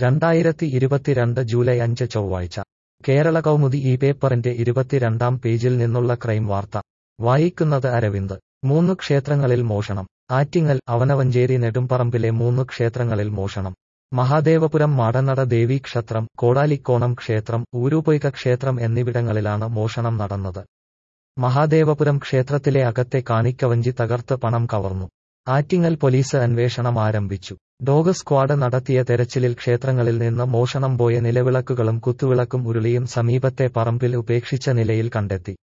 രണ്ടായിരത്തി ഇരുപത്തിരണ്ട് ജൂലൈ അഞ്ച് ചൊവ്വാഴ്ച കേരള കൗമുദി ഈ പേപ്പറിന്റെ ഇരുപത്തിരണ്ടാം പേജിൽ നിന്നുള്ള ക്രൈം വാർത്ത വായിക്കുന്നത് അരവിന്ദ് മൂന്ന് ക്ഷേത്രങ്ങളിൽ മോഷണം ആറ്റിങ്ങൽ അവനവഞ്ചേരി നെടുമ്പറമ്പിലെ മൂന്ന് ക്ഷേത്രങ്ങളിൽ മോഷണം മഹാദേവപുരം മാടനട ദേവീ ക്ഷേത്രം കോടാലിക്കോണം ക്ഷേത്രം ഊരുപൊയ്ക ക്ഷേത്രം എന്നിവിടങ്ങളിലാണ് മോഷണം നടന്നത് മഹാദേവപുരം ക്ഷേത്രത്തിലെ അകത്തെ കാണിക്കവഞ്ചി തകർത്ത് പണം കവർന്നു ആറ്റിങ്ങൽ പോലീസ് അന്വേഷണം ആരംഭിച്ചു ഡോഗ് സ്ക്വാഡ് നടത്തിയ തെരച്ചിലിൽ ക്ഷേത്രങ്ങളിൽ നിന്ന് മോഷണം പോയ നിലവിളക്കുകളും കുത്തുവിളക്കും ഉരുളിയും സമീപത്തെ പറമ്പിൽ ഉപേക്ഷിച്ച നിലയിൽ കണ്ടെത്തി